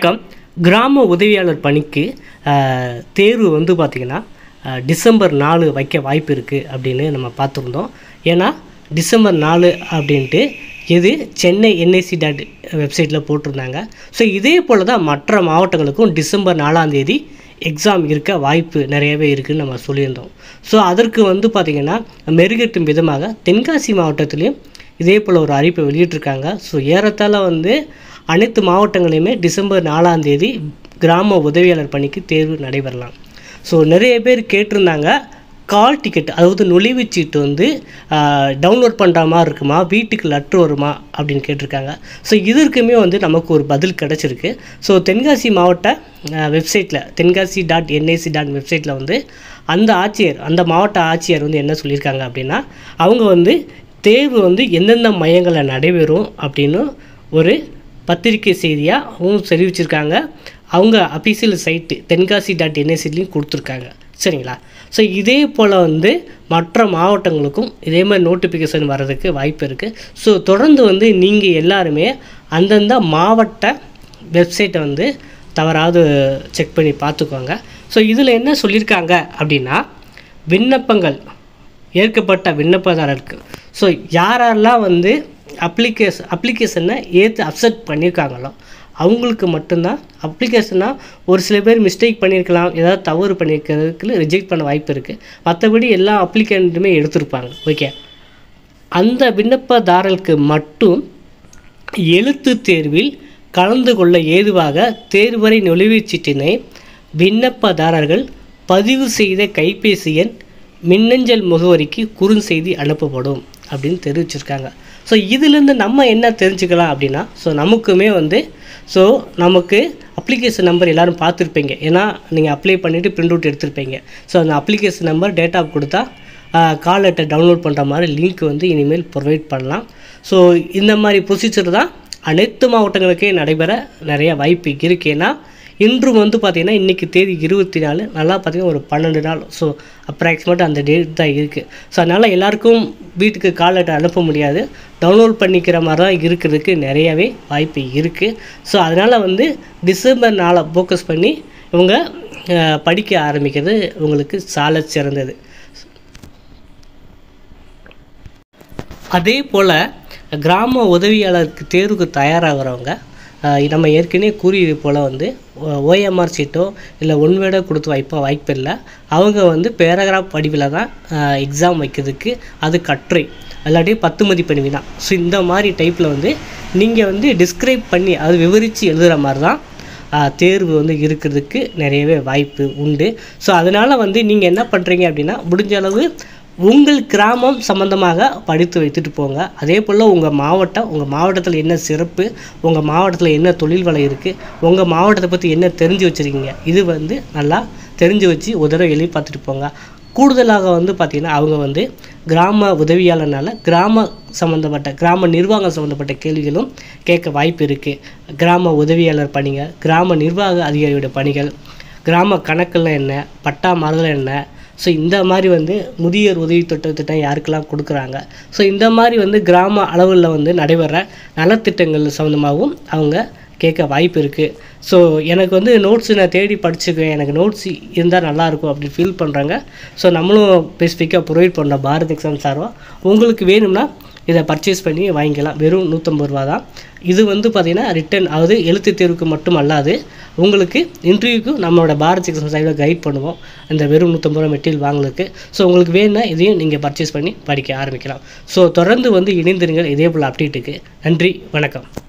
வணக்கம் கிராம உதவியாளர் பணிக்கு ஆஹ், தேர்வு வந்து பார்த்திங்கன்னா ஆஹ், டிசம்பர் நாலு வைக்க வாய்ப்பு இருக்குது அப்படின்னு நம்ம பார்த்துருந்தோம் ஏன்னா டிசம்பர் நாலு அப்படின்ட்டு இது சென்னை என்ஐசி டாட் வெப்சைட்டில் போட்டிருந்தாங்க ஸோ இதே போல் தான் மற்ற மாவட்டங்களுக்கும் டிசம்பர் நாலாம் தேதி எக்ஸாம் இருக்க வாய்ப்பு நிறையவே இருக்குதுன்னு நம்ம சொல்லியிருந்தோம் ஸோ அதற்கு வந்து பார்த்திங்கன்னா மெருகேற்றும் விதமாக தென்காசி மாவட்டத்திலையும் இதே போல் ஒரு அறிவிப்பை வெளியிட்டிருக்காங்க ஸோ ஏறத்தாழ வந்து அனைத்து மாவட்டங்களையுமே டிசம்பர் நாலாம் தேதி கிராம உதவியாளர் பணிக்கு தேர்வு நடைபெறலாம் ஸோ நிறைய பேர் கேட்டிருந்தாங்க கால் டிக்கெட் அதாவது நுழைவுச் சீட்டு வந்து டவுன்லோட் பண்ணுற மாதிரி இருக்குமா வீட்டுக்கு லெட்ரு வருமா அப்படின்னு கேட்டிருக்காங்க ஸோ இதற்குமே வந்து நமக்கு ஒரு பதில் கிடச்சிருக்கு ஸோ தென்காசி மாவட்ட வெப்சைட்டில் தென்காசி டாட் என்ஐசி டாட் வெப்சைட்டில் வந்து அந்த ஆட்சியர் அந்த மாவட்ட ஆட்சியர் வந்து என்ன சொல்லியிருக்காங்க அப்படின்னா அவங்க வந்து தேர்வு வந்து எந்தெந்த மையங்களில் நடைபெறும் அப்படின்னு ஒரு பத்திரிக்கை செய்தியாக அவங்க தெரிவிச்சிருக்காங்க அவங்க அஃபீஷியல் சைட்டு தென்காசி டாட் என்எஸ்சிலையும் கொடுத்துருக்காங்க சரிங்களா ஸோ இதே போல் வந்து மற்ற மாவட்டங்களுக்கும் இதே மாதிரி நோட்டிஃபிகேஷன் வர்றதுக்கு வாய்ப்பு இருக்குது ஸோ தொடர்ந்து வந்து நீங்கள் எல்லாருமே அந்தந்த மாவட்ட வெப்சைட்டை வந்து தவறாது செக் பண்ணி பார்த்துக்கோங்க ஸோ இதில் என்ன சொல்லியிருக்காங்க அப்படின்னா விண்ணப்பங்கள் ஏற்கப்பட்ட விண்ணப்பதாரருக்கு ஸோ யாரெல்லாம் வந்து அப்ளிகேஷன் அப்ளிகேஷனை ஏற்று அப்செட் பண்ணியிருக்காங்களோ அவங்களுக்கு மட்டும்தான் அப்ளிகேஷனாக ஒரு சில பேர் மிஸ்டேக் பண்ணியிருக்கலாம் ஏதாவது தவறு பண்ணியிருக்கிறதுக்கு ரிஜெக்ட் பண்ண வாய்ப்பு இருக்குது மற்றபடி எல்லா அப்ளிகண்ட்டுமே எடுத்திருப்பாங்க ஓகே அந்த விண்ணப்பதாரருக்கு மட்டும் எழுத்து தேர்வில் கலந்து கொள்ள ஏதுவாக தேர்வரை நுழைவுச் சீட்டினை விண்ணப்பதாரர்கள் பதிவு செய்த கைபேசி எண் மின்னஞ்சல் முகவரிக்கு குறுஞ்செய்தி அனுப்பப்படும் அப்படின்னு தெரிவிச்சிருக்காங்க ஸோ இதிலேருந்து நம்ம என்ன தெரிஞ்சுக்கலாம் அப்படின்னா ஸோ நமக்குமே வந்து ஸோ நமக்கு அப்ளிகேஷன் நம்பர் எல்லோரும் பார்த்துருப்பீங்க ஏன்னா நீங்கள் அப்ளை பண்ணிவிட்டு பிரிண்ட் அவுட் எடுத்திருப்பீங்க ஸோ அந்த அப்ளிகேஷன் நம்பர் டேட்டா கொடுத்தா கால் லெட்டர் டவுன்லோட் பண்ணுற மாதிரி லிங்க் வந்து இனிமேல் ப்ரொவைட் பண்ணலாம் ஸோ இந்த மாதிரி ப்ரொசீஜர் தான் அனைத்து மாவட்டங்களுக்கே நடைபெற நிறைய வாய்ப்பு இருக்கு ஏன்னா இன்று வந்து பார்த்திங்கன்னா இன்றைக்கி தேதி இருபத்தி நாலு நல்லா பார்த்திங்கன்னா ஒரு பன்னெண்டு நாள் ஸோ அப்ராக்சிமேட் அந்த டேட் தான் இருக்குது ஸோ அதனால் எல்லாருக்கும் வீட்டுக்கு கால் லெட்டர் அனுப்ப முடியாது டவுன்லோட் பண்ணிக்கிற மாதிரி தான் இருக்கிறதுக்கு நிறையவே வாய்ப்பு இருக்குது ஸோ அதனால் வந்து டிசம்பர் நாளை ஃபோக்கஸ் பண்ணி இவங்க அஹ், படிக்க ஆரம்பிக்கிறது உங்களுக்கு சால சிறந்தது அதே போல் கிராம உதவியாளருக்கு தேர்வுக்கு தயாராகிறவங்க ஆஹ் நம்ம ஏற்கனவே கூறியது போல் வந்து ஓஎம்ஆர் சீட்டோ இல்லை ஒன்வேடோ கொடுத்து வைப்ப வாய்ப்பு இல்லை அவங்க வந்து பேராகிராஃப் வடிவில் தான் எக்ஸாம் வைக்கிறதுக்கு அது கட்டுரை இல்லாட்டி பத்து மதிப்பெண் வினா ஸோ இந்த மாதிரி டைப்பில் வந்து நீங்கள் வந்து டிஸ்கிரைப் பண்ணி அது விவரித்து எழுதுகிற மாதிரி தான் ஆஹ் தேர்வு வந்து இருக்கிறதுக்கு நிறையவே வாய்ப்பு உண்டு ஸோ அதனால் வந்து நீங்கள் என்ன பண்ணுறீங்க அப்படின்னா முடிஞ்ச அளவு உங்கள் கிராமம் சம்மந்தமாக படித்து வைத்துட்டு போங்க அதே போல் உங்கள் மாவட்டம் உங்கள் மாவட்டத்தில் என்ன சிறப்பு உங்கள் மாவட்டத்தில் என்ன தொழில் வலை இருக்குது உங்கள் மாவட்டத்தை பற்றி என்ன தெரிஞ்சு வச்சுருக்கீங்க இது வந்து நல்லா தெரிஞ்சு வச்சு ஒரு தடவை எழுதி பார்த்துட்டு போங்க கூடுதலாக வந்து பார்த்திங்கன்னா அவங்க வந்து கிராம உதவியாளர்னால கிராம சம்மந்தப்பட்ட கிராம நிர்வாகம் சம்மந்தப்பட்ட கேள்விகளும் கேட்க வாய்ப்பு இருக்குது கிராம உதவியாளர் பணிகள் கிராம நிர்வாக அதிகாரியோட பணிகள் கிராம கணக்கெல்லாம் என்ன பட்டா மாறுதல் என்ன ஸோ இந்த மாதிரி வந்து முதியோர் உதவி திட்ட திட்டம் யாருக்கெல்லாம் கொடுக்குறாங்க ஸோ இந்த மாதிரி வந்து கிராம அளவில் வந்து நடைபெற நலத்திட்டங்கள் சம்மந்தமாகவும் அவங்க கேட்க வாய்ப்பு இருக்குது ஸோ எனக்கு வந்து நோட்ஸ் நான் தேடி படிச்சுக்குவேன் எனக்கு நோட்ஸ் இருந்தால் நல்லாயிருக்கும் அப்படின்னு ஃபீல் பண்ணுறாங்க ஸோ நம்மளும் ஸ்பெசிஃபிக்காக ப்ரொவைட் பண்ணுறோம் பாரத் எக்ஸாம் சார்பாக உங்களுக்கு வேணும்னா இதை பர்ச்சேஸ் பண்ணி வாங்கிக்கலாம் வெறும் நூற்றம்பது ரூபா தான் இது வந்து பார்த்திங்கன்னா ரிட்டன் அதாவது எழுத்து தேர்வுக்கு மட்டும் அல்லாது உங்களுக்கு இன்டர்வியூக்கு நம்மளோட பாரத் எக்ஸாம் சார்பில் கைட் பண்ணுவோம் அந்த வெறும் நூற்றம்பது ரூபா மெட்டீரியல் வாங்குறதுக்கு ஸோ உங்களுக்கு வேணும்னா இதையும் நீங்கள் பர்ச்சேஸ் பண்ணி படிக்க ஆரம்பிக்கலாம் ஸோ தொடர்ந்து வந்து இணைந்திருங்கள் இதே போல் அப்டேட்டுக்கு நன்றி வணக்கம்